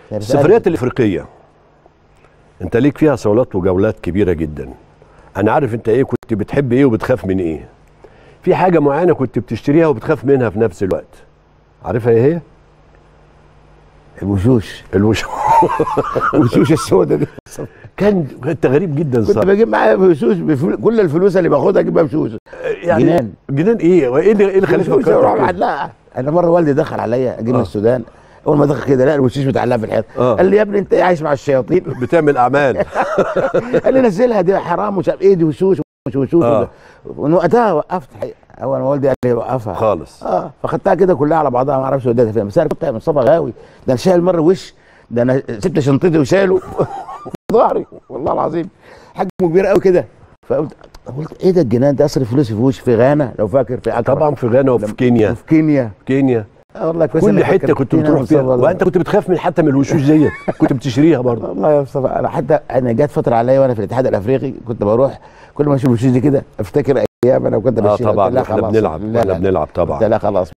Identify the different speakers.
Speaker 1: السفريات الافريقيه انت ليك فيها صولات وجولات كبيره جدا انا عارف انت ايه كنت بتحب ايه وبتخاف من ايه في حاجه معينه كنت بتشتريها وبتخاف منها في نفس الوقت عارفها ايه هي
Speaker 2: الوشوش
Speaker 1: الوش
Speaker 2: الوشوش السوداء دي
Speaker 1: كان انت غريب جدا
Speaker 2: كنت
Speaker 1: صح
Speaker 2: بجيب معايا وشوش بفل... كل الفلوس اللي باخدها اجيبها وشوش
Speaker 1: يعني
Speaker 2: جنان.
Speaker 1: جنان ايه وايه اللي ايه اللي خليك
Speaker 2: وشوش اروح
Speaker 1: فكرت
Speaker 2: مع
Speaker 1: كده؟
Speaker 2: لا انا مره والدي دخل عليا اجي من
Speaker 1: آه.
Speaker 2: السودان اول ما دخل كده لا الوشوش متعلقه في الحيط
Speaker 1: آه.
Speaker 2: قال لي يا ابني انت عايش مع الشياطين
Speaker 1: بتعمل اعمال
Speaker 2: قال لي نزلها دي حرام ومش عارف ايه دي وشوش ومش وشوش
Speaker 1: آه.
Speaker 2: ومن وقتها وقفت حقيقة. اول ما والدي قال لي وقفها
Speaker 1: خالص
Speaker 2: اه فخدتها كده كلها على بعضها ما اعرفش وديتها فين بس انا كنت مصطفى غاوي ده انا شايل مره وش ده انا سبت شنطتي وشايله في ظهري والله العظيم حجمه كبير قوي كده فقلت قلت ايه ده الجنان ده اصرف فلوسي في وش في غانا لو فاكر في اكرم
Speaker 1: طبعا في غانا وفي كينيا
Speaker 2: وفي كينيا
Speaker 1: كينيا
Speaker 2: آه والله كويس
Speaker 1: كل
Speaker 2: إنك
Speaker 1: حته كنت
Speaker 2: فكرتني يا
Speaker 1: بتروح
Speaker 2: مصطفى
Speaker 1: فيها
Speaker 2: والله.
Speaker 1: وانت كنت بتخاف من حتى من الوشوش ديت كنت بتشتريها برضه
Speaker 2: والله يا مصطفى انا حتى انا جت فتره عليا وانا في الاتحاد الافريقي كنت بروح كل ما اشوف الوشوش دي كده افتكر ايام انا كنت
Speaker 1: اه
Speaker 2: بشيلها
Speaker 1: طبعا
Speaker 2: قلت لها
Speaker 1: احنا
Speaker 2: خلاص.
Speaker 1: بنلعب
Speaker 2: لا
Speaker 1: احنا
Speaker 2: لا
Speaker 1: بنلعب طبعا
Speaker 2: قلت لها خلاص